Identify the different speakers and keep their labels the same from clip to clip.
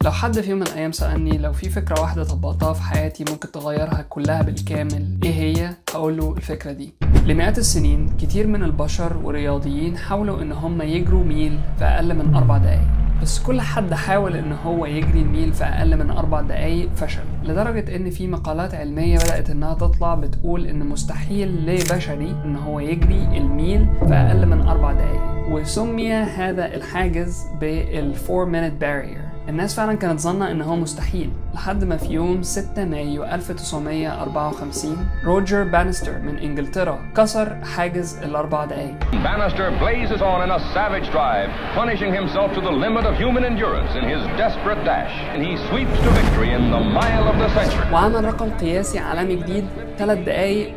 Speaker 1: لو حد في يوم من الايام سالني لو في فكره واحده طبقتها في حياتي ممكن تغيرها كلها بالكامل ايه هي هقول له الفكره دي لمئات السنين كتير من البشر والرياضيين حاولوا ان هم يجروا ميل في اقل من اربع دقايق بس كل حد حاول ان هو يجري الميل في اقل من اربع دقايق فشل لدرجة ان في مقالات علمية بدأت انها تطلع بتقول ان مستحيل لبشري ان هو يجري الميل في اقل من اربع دقايق وسمي هذا الحاجز بال 4 minute barrier الناس فعلا كانت ظنة ان هو مستحيل لحد ما في يوم 6 مايو 1954 روجر بانستر من انجلترا كسر حاجز الاربع دقايق
Speaker 2: Bannister blazes on in a savage drive, punishing himself to the limit of human endurance in his desperate dash, and he sweeps to victory in the mile of the century.
Speaker 1: وعمل رقم قياسي عالمي جديد 3 دقايق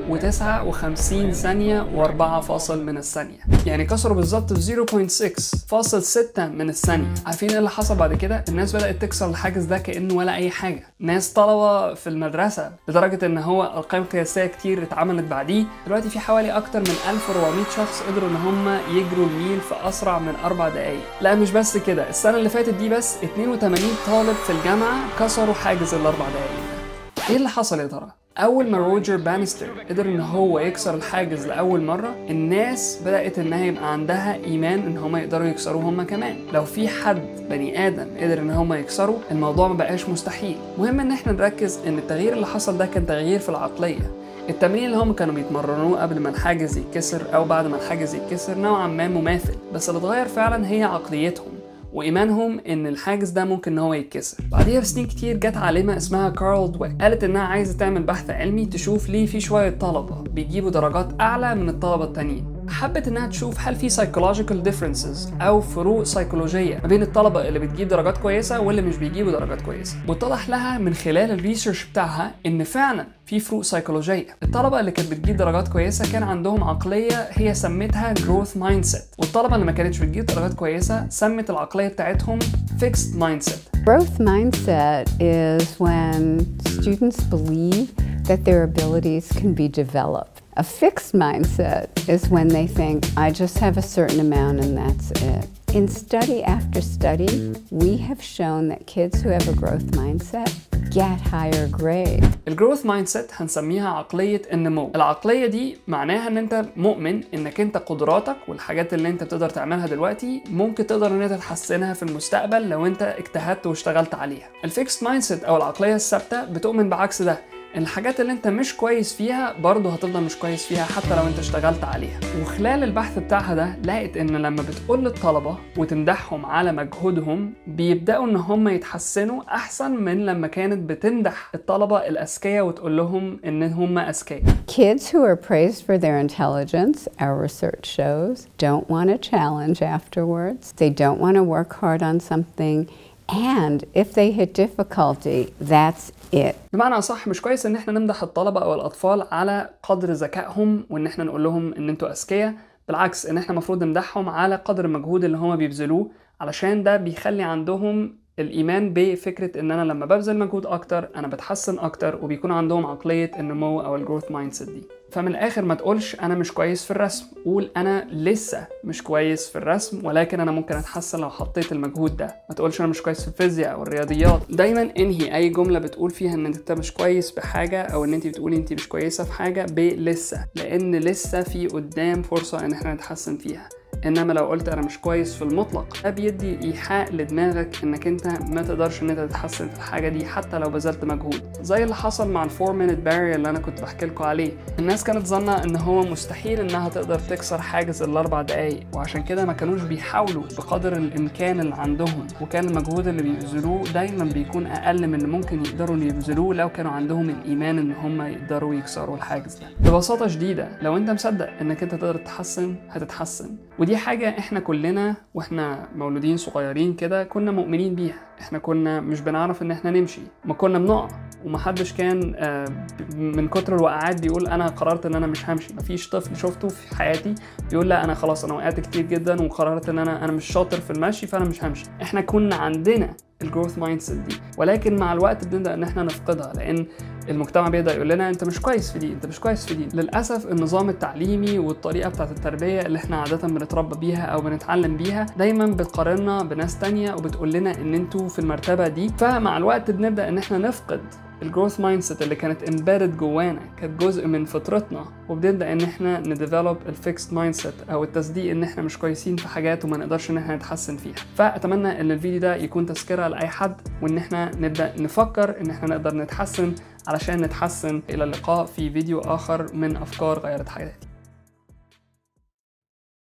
Speaker 1: و59 ثانية و4 فاصل من الثانية يعني كسروا بالظبط في 0.6 فاصل 6 من الثانية عارفين ايه اللي حصل بعد كده الناس بدأت تكسر الحاجز ده كأنه ولا أي حاجة ناس طلبة في المدرسة لدرجة ان هو أرقام قياسية كتير اتعملت بعديه دلوقتي في حوالي أكتر من 1400 شخص قدروا ان هم يجروا الميل في أسرع من أربع دقايق لا مش بس كده السنة اللي فاتت دي بس 82 طالب في الجامعة كسروا حاجز الأربع دقايق ده ايه اللي حصل يا ترى؟ أول ما روجر بانستر قدر إن هو يكسر الحاجز لأول مرة الناس بدأت إنها يبقى عندها إيمان إن هما يقدروا يكسروه هما كمان لو في حد بني آدم قدر إن هما يكسروا الموضوع ما بقاش مستحيل مهم إن إحنا نركز إن التغيير اللي حصل ده كان تغيير في العقلية التمرين اللي هم كانوا بيتمرنوه قبل ما الحاجز يتكسر أو بعد ما الحاجز يتكسر نوعا ما مماثل بس اللي اتغير فعلا هي عقليتهم وايمانهم ان الحاجز ده ممكن ان هو يتكسر بعديها بسنين كتير جت عالمه اسمها كارل دويك قالت انها عايزه تعمل بحث علمي تشوف ليه في شويه طلبه بيجيبوا درجات اعلى من الطلبه التانيين حبت انها تشوف هل في psychological differences او فروق سيكولوجيه ما بين الطلبه اللي بتجيب درجات كويسه واللي مش بيجيبوا درجات كويسه واتضح لها من خلال الريسيرش بتاعها ان فعلا في فروق سيكولوجيه الطلبه اللي كانت بتجيب درجات كويسه كان عندهم عقليه هي سمتها growth mindset والطلبه اللي ما كانتش بتجيب درجات كويسه سمت العقليه بتاعتهم fixed mindset
Speaker 3: Growth mindset is when students believe that their abilities can be developed. A fixed mindset is when they think, I just have a certain amount and that's it. In study after study, we have shown that kids who have a growth mindset get higher grades.
Speaker 1: الجروث مايند سيت هنسميها عقليه النمو العقليه دي معناها ان انت مؤمن انك انت قدراتك والحاجات اللي انت بتقدر تعملها دلوقتي ممكن تقدر ان انت تحسنها في المستقبل لو انت اجتهدت واشتغلت عليها الفيكست مايند سيت او العقليه الثابته بتؤمن بعكس ده الحاجات اللي انت مش كويس فيها برضه هتفضل مش كويس فيها حتى لو انت اشتغلت عليها وخلال البحث بتاعها ده لقيت ان لما بتقول للطلبة وتمدحهم على مجهودهم بيبدأوا ان هم يتحسنوا احسن من لما كانت بتمدح الطلبة الاذكياء وتقول لهم ان هم اذكياء
Speaker 3: Kids who are praised for their intelligence, our research shows, don't want a challenge afterwards. They don't want to work hard on something. And if they hit difficulty, that's it.
Speaker 1: بمعنى اصح مش كويس ان احنا نمدح الطلبه او الاطفال على قدر ذكائهم وان احنا نقول لهم ان انتوا اذكياء بالعكس ان احنا المفروض نمدحهم على قدر المجهود اللي هما بيبذلوه علشان ده بيخلي عندهم الايمان بفكره ان انا لما ببذل مجهود اكتر انا بتحسن اكتر وبيكون عندهم عقليه النمو او الجروث مايند سيت دي فمن الاخر ما تقولش انا مش كويس في الرسم قول انا لسه مش كويس في الرسم ولكن انا ممكن اتحسن لو حطيت المجهود ده ما تقولش انا مش كويس في الفيزياء او الرياضيات دايما انهي اي جمله بتقول فيها ان انت مش كويس بحاجه او ان انت بتقولي انت مش كويسه في حاجه بلسه لان لسه في قدام فرصه ان احنا نتحسن فيها انما لو قلت انا مش كويس في المطلق ده بيدي ايحاء لدماغك انك انت ما تقدرش ان انت تتحسن في الحاجه دي حتى لو بذلت مجهود زي اللي حصل مع الفور مينت بارير اللي انا كنت بحكي لكم عليه الناس كانت ظنه ان هو مستحيل انها تقدر تكسر حاجز الاربع دقايق وعشان كده ما كانوش بيحاولوا بقدر الامكان اللي عندهم وكان المجهود اللي بيبذلوه دايما بيكون اقل من اللي ممكن يقدروا يبذلوه لو كانوا عندهم الايمان ان هم يقدروا يكسروا الحاجز ده ببساطه شديده لو انت مصدق انك انت تقدر تتحسن هتتحسن ودي حاجة احنا كلنا واحنا مولودين صغيرين كده كنا مؤمنين بيها احنا كنا مش بنعرف ان احنا نمشي ما كنا بنقع ومحدش كان آه، من كتر الوقعات بيقول انا قررت ان انا مش همشي مفيش طفل شفته في حياتي بيقول لا انا خلاص انا وقعت كتير جدا وقررت ان انا انا مش شاطر في المشي فانا مش همشي احنا كنا عندنا الجروث مايند سيت دي ولكن مع الوقت بنبدا ان احنا نفقدها لان المجتمع بيبدا يقول لنا انت مش كويس في دي انت مش كويس في دي للاسف النظام التعليمي والطريقه بتاعت التربيه اللي احنا عاده بنتربى بيها او بنتعلم بيها دايما بتقارننا بناس تانية وبتقول لنا ان انتوا في المرتبه دي فمع الوقت بنبدا ان احنا نفقد الجروث مايند سيت اللي كانت امبيدد جوانا كانت جزء من فطرتنا وبنبدا ان احنا نديفلوب الفيكست مايند سيت او التصديق ان احنا مش كويسين في حاجات وما نقدرش ان احنا نتحسن فيها فاتمنى ان الفيديو ده يكون تذكره لاي حد وان احنا نبدا نفكر ان احنا نقدر نتحسن علشان نتحسن الى اللقاء في فيديو اخر من افكار غيرت حياتي